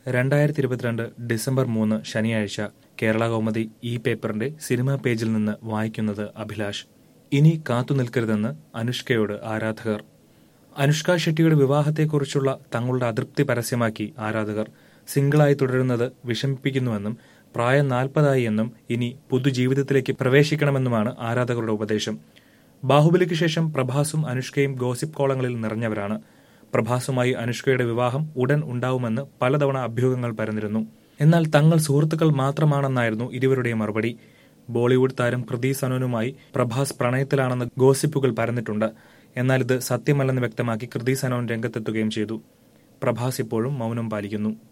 രണ്ടായിരത്തി ഇരുപത്തിരണ്ട് ഡിസംബർ മൂന്ന് ശനിയാഴ്ച കേരള കൗമുദി ഈ പേപ്പറിന്റെ സിനിമാ പേജിൽ നിന്ന് വായിക്കുന്നത് അഭിലാഷ് ഇനി കാത്തുനിൽക്കരുതെന്ന് അനുഷ്കയോട് ആരാധകർ അനുഷ്ക ഷെട്ടിയുടെ വിവാഹത്തെക്കുറിച്ചുള്ള തങ്ങളുടെ അതൃപ്തി പരസ്യമാക്കി ആരാധകർ സിംഗിളായി തുടരുന്നത് വിഷമിപ്പിക്കുന്നുവെന്നും പ്രായം നാൽപ്പതായി എന്നും ഇനി പുതുജീവിതത്തിലേക്ക് പ്രവേശിക്കണമെന്നുമാണ് ആരാധകരുടെ ഉപദേശം ബാഹുബലിക്ക് ശേഷം പ്രഭാസും അനുഷ്കയും ഗോസിപ്പ് കോളങ്ങളിൽ നിറഞ്ഞവരാണ് പ്രഭാസുമായി അനുഷ്കയുടെ വിവാഹം ഉടൻ ഉണ്ടാവുമെന്ന് പലതവണ അഭ്യൂഹങ്ങൾ പരന്നിരുന്നു എന്നാൽ തങ്ങൾ സുഹൃത്തുക്കൾ മാത്രമാണെന്നായിരുന്നു ഇരുവരുടെയും മറുപടി ബോളിവുഡ് താരം കൃതി സനോനുമായി പ്രഭാസ് പ്രണയത്തിലാണെന്ന് ഗോസിപ്പുകൾ പരന്നിട്ടുണ്ട് എന്നാൽ ഇത് സത്യമല്ലെന്ന് വ്യക്തമാക്കി കൃതി സനോൻ രംഗത്തെത്തുകയും ചെയ്തു പ്രഭാസ് ഇപ്പോഴും മൗനം പാലിക്കുന്നു